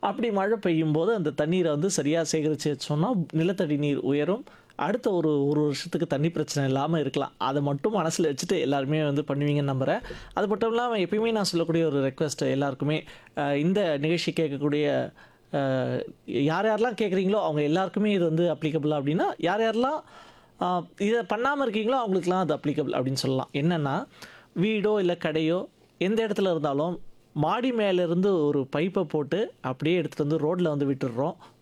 அப்படி மழை பெய்யும் போது அந்த தண்ணீரை வந்து சரியாக சேகரித்து வச்சோம்னா நிலத்தடி நீர் உயரும் அடுத்த ஒரு ஒரு வருஷத்துக்கு தண்ணி பிரச்சனை இல்லாமல் இருக்கலாம் அதை மட்டும் மனசில் வச்சுட்டு எல்லாருமே வந்து பண்ணுவீங்கன்னு நம்புகிறேன் அது மட்டும் இல்லாமல் எப்பயுமே நான் சொல்லக்கூடிய ஒரு ரெக்வஸ்ட் எல்லாருக்குமே அஹ் இந்த நிகழ்ச்சி கேட்கக்கூடிய அஹ் யார் யாரெல்லாம் கேட்குறீங்களோ அவங்க எல்லாருக்குமே இது வந்து அப்ளிகபிள் அப்படின்னா யார் யாரெல்லாம் ஆஹ் இதை பண்ணாமல் இருக்கீங்களோ அவங்களுக்குலாம் அது அப்ளிகபிள் அப்படின்னு சொல்லலாம் என்னென்னா வீடோ இல்லை கடையோ எந்த இடத்துல இருந்தாலும் மாடி மேலேருந்து ஒரு பைப்பை போட்டு அப்படியே எடுத்துகிட்டு வந்து ரோட்டில் வந்து விட்டுடுறோம்